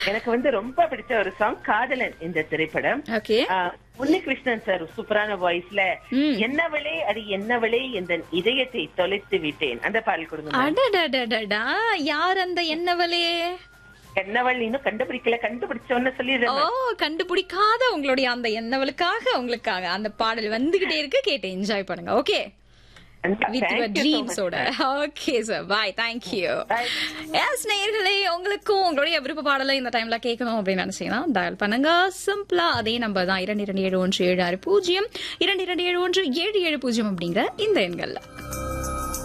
எனக்கு வந்து ரொம்ப பிடிச்ச ஒரு சாங் காதலன் இந்த திரைப்படம் ஓகே ஆஹ், உன்னிகிருஷ்ணன் சார் சூப்பரான வாய்ஸ்ல ம். என்னவளே அது என்னவளே இந்த இதயத்தை தொலைத்து விட்டேன் அந்த பாடல் கொடுங்க ma'am. அடடடடடா யார் அந்த என்னவளே என்னவள் இன்னும் கண்டுபிடிக்கல கண்டுபிடிச்சோன்னு ஓ சொல்லிடுறேன் கண்டுபிடிக்காத உங்களுடைய அந்த என்னவளுக்காக உங்களுக்காக அந்த பாடல் வந்துகிட்டே இருக்கு கேட்டு என்ஜாய் பண்ணுங்க ஓகே வித் யுவர் ட்ரீம்ஸோட okay sir bye thank you yes நேயர்களே உங்களுக்கும் உங்களுடைய விருப்ப பாடலை இந்த டைம்ல கேட்கணும் அப்படின்னு நினைச்சீங்கன்னா டயல் பண்ணுங்க சிம்பிளா அதே நம்பர் தான் இரண்டு இரண்டு ஏழு ஒன்று ஏழு ஆறு பூஜ்ஜியம் இரண்டு இரண்டு ஏழு ஒன்று ஏழு ஏழு பூஜ்ஜியம் அப்படிங்கிற இந்த எண்கள்ல